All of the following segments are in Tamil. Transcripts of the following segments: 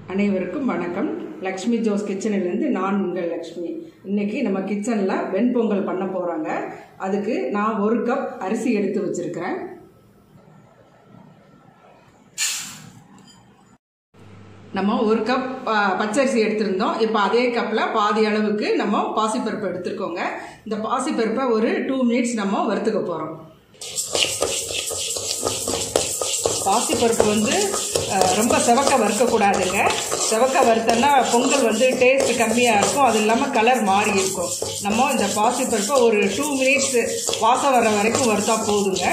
அனைவருக்கும் வணக்கம் லக்ஷ்மி ஜோஸ் கிச்சனிலேருந்து நான் உங்கள் லக்ஷ்மி இன்னைக்கு நம்ம கிச்சனில் வெண்பொங்கல் பண்ண போகிறாங்க அதுக்கு நான் ஒரு கப் அரிசி எடுத்து வச்சுருக்கிறேன் நம்ம ஒரு கப் ஆ, பச்சரிசி எடுத்திருந்தோம் இப்போ அதே கப்பில் பாதி அளவுக்கு நம்ம பாசிப்பருப்பு எடுத்துருக்கோங்க இந்த பாசிப்பருப்பை ஒரு டூ மினிட்ஸ் நம்ம வறுத்துக்க போகிறோம் பாசிப்பருப்பு வந்து அஹ், ரொம்ப செவக்க வறுக்கக்கூடாதுங்க செவக்க வறுத்தோன்னா பொங்கல் வந்து டேஸ்ட் கம்மியாக இருக்கும் அது இல்லாமல் கலர் மாறி இருக்கும் நம்ம இந்த பாசிப்பருப்பை ஒரு டூ மினிட்ஸ் வாசம் வர வரைக்கும் வறுத்தா போதுங்க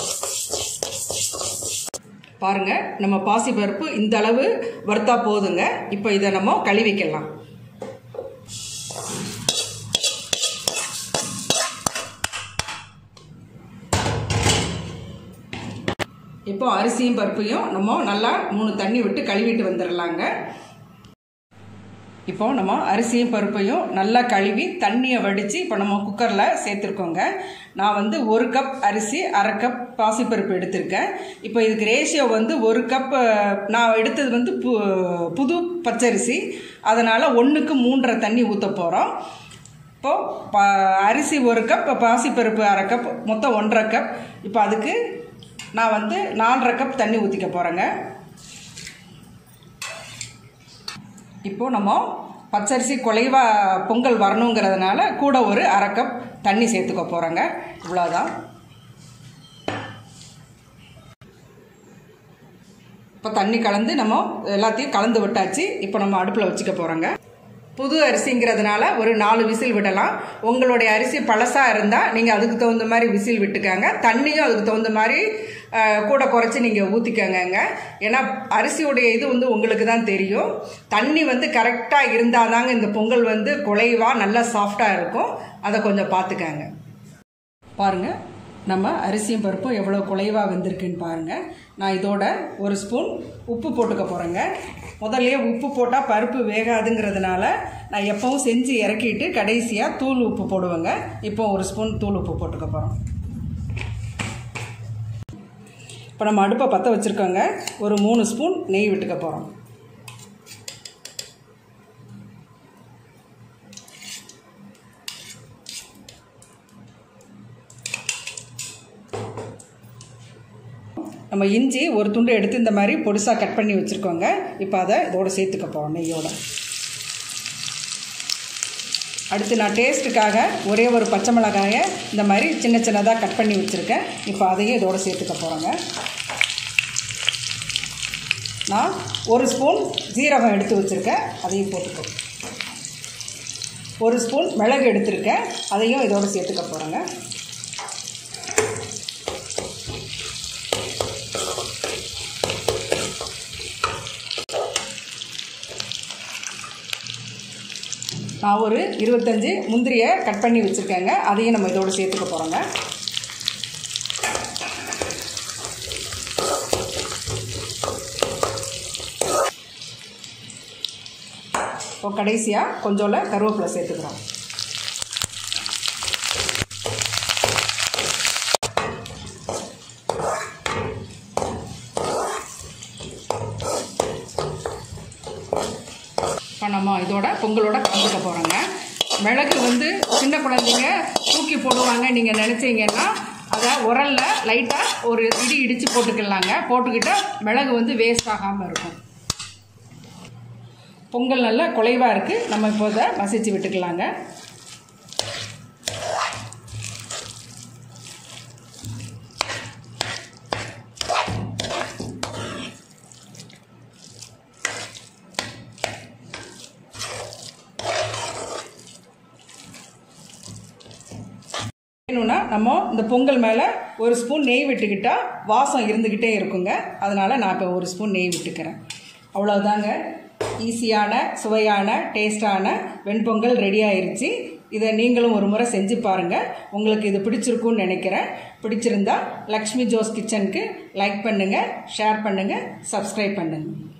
பாருங்க நம்ம பாசிப்பருப்பு இந்த அளவு வறுத்தா போதுங்க இப்போ இதை நம்ம கழுவிக்கலாம் இப்போ அரிசியும் பருப்பையும் நம்ம நல்லா மூணு தண்ணி விட்டு கழுவிட்டு வந்துடலாங்க இப்போ நம்ம அரிசியும் பருப்பையும் நல்லா கழுவி தண்ணியை வடித்து இப்போ நம்ம குக்கரில் சேர்த்துருக்கோங்க நான் வந்து ஒரு கப் அரிசி அரை கப் பாசிப்பருப்பு எடுத்திருக்கேன் இப்போ இதுக்கு ரேஷியோ வந்து ஒரு கப் அஹ், நான் எடுத்தது வந்து பு புது பச்சரிசி அதனால் ஒன்றுக்கு மூன்றரை தண்ணி ஊற்ற போகிறோம் இப்போது ப அரிசி ஒரு கப் பாசிப்பருப்பு அரை கப் மொத்தம் ஒன்றரை கப் இப்போ அதுக்கு நான் வந்து நாலரை கப் தண்ணி ஊற்றிக்க போகிறேங்க இப்போது நம்ம பச்சரிசி குலைவா பொங்கல் வரணுங்கிறதுனால கூட ஒரு அரை கப் தண்ணி சேர்த்துக்க போகிறோங்க இவ்வளோதான் இப்போ தண்ணி கலந்து நம்ம எல்லாத்தையும் கலந்து விட்டாச்சு இப்போ நம்ம அடுப்பில் வச்சுக்க போகிறோங்க புது அரிசிங்கிறதுனால ஒரு நாலு விசில் விடலாம் உங்களுடைய அரிசி பழசாக இருந்தால் நீங்கள் அதுக்கு தகுந்த மாதிரி விசில் விட்டுக்கங்க தண்ணியும் அதுக்கு தகுந்த மாதிரி அஹ், கூட குறைச்சி நீங்கள் ஊற்றிக்கங்கங்க ஏன்னா அரிசியுடைய இது வந்து உங்களுக்கு தான் தெரியும் தண்ணி வந்து கரெக்டாக இருந்தால் தாங்க இந்த பொங்கல் வந்து குலைவாக நல்லா சாஃப்டாக இருக்கும் அதை கொஞ்சம் பார்த்துக்கங்க பாருங்கள் நம்ம அரிசியும் பருப்பும் எவ்வளோ குலைவாக வெந்திருக்குன்னு பாருங்கள் நான் இதோட ஒரு ஸ்பூன் உப்பு போட்டுக்க போகிறேங்க முதல்லயே உப்பு போட்டால் பருப்பு வேகாதுங்கிறதுனால நான் எப்பவும் செஞ்சு இறக்கிட்டு கடைசியாக தூள் உப்பு போடுவேங்க இப்போ ஒரு ஸ்பூன் தூள் உப்பு போட்டுக்க போகிறோம் இப்போ நம்ம அடுப்பை பற்ற வச்சுருக்கோங்க ஒரு மூணு ஸ்பூன் நெய் விட்டுக்க போகிறோம் நம்ம இஞ்சி ஒரு துண்டு எடுத்து இந்த மாதிரி பொடிசாக கட் பண்ணி வச்சுருக்கோங்க இப்போ அதை இதோட சேர்த்துக்க போகிறோம் நெய்யோட அடுத்து நான் டேஸ்ட்டுக்காக ஒரே ஒரு பச்சை மிளகாயை இந்த மாதிரி சின்ன சின்னதாக கட் பண்ணி வச்சுருக்கேன் இப்போ அதையும் இதோட சேர்த்துக்க போகிறோங்க நான் ஒரு ஸ்பூன் ஜீரகம் எடுத்து வச்சுருக்கேன் அதையும் போட்டுக்கோ ஒரு ஸ்பூன் மிளகு எடுத்திருக்கேன் அதையும் இதோட சேர்த்துக்க போகிறேங்க நான் ஒரு இருபத்தஞ்சி முந்திரியை கட் பண்ணி வச்சுருக்கேங்க அதையும் நம்ம இதோடு சேர்த்துக்க போகிறோங்க இப்போ கடைசியாக கொஞ்சோல கருவேப்பிலை சேர்த்துக்கிறோம் இப்போ நம்ம இதோட பொங்கலோட கலந்துக்க போகிறோங்க மிளகு வந்து சின்ன குழந்தைங்க தூக்கி போடுவாங்க நீங்கள் நினச்சிங்கன்னா அதை உரலில் லைட்டாக ஒரு இடி இடித்து போட்டுக்கலாங்க போட்டுக்கிட்டால் மிளகு வந்து வேஸ்ட் ஆகாமல் இருக்கும் பொங்கல் நல்லா குலைவாக இருக்குது நம்ம இப்போ இதை மசிச்சு விட்டுக்கலாங்க வேணும்னா நம்ம இந்த பொங்கல் மேலே ஒரு ஸ்பூன் நெய் விட்டுக்கிட்டா வாசம் இருந்துக்கிட்டே இருக்குங்க அதனால் நான் இப்போ ஒரு ஸ்பூன் நெய் விட்டுக்கிறேன் அவ்வளோதாங்க ஈஸியான சுவையான டேஸ்டான வெண்பொங்கல் ரெடி ஆயிருச்சு இதை நீங்களும் ஒரு முறை செஞ்சு பாருங்கள் உங்களுக்கு இது பிடிச்சிருக்குன்னு நினைக்கிறேன் பிடிச்சிருந்தா லக்ஷ்மி ஜோஸ் கிச்சனுக்கு லைக் பண்ணுங்கள் ஷேர் பண்ணுங்கள் சப்ஸ்கிரைப் பண்ணுங்கள்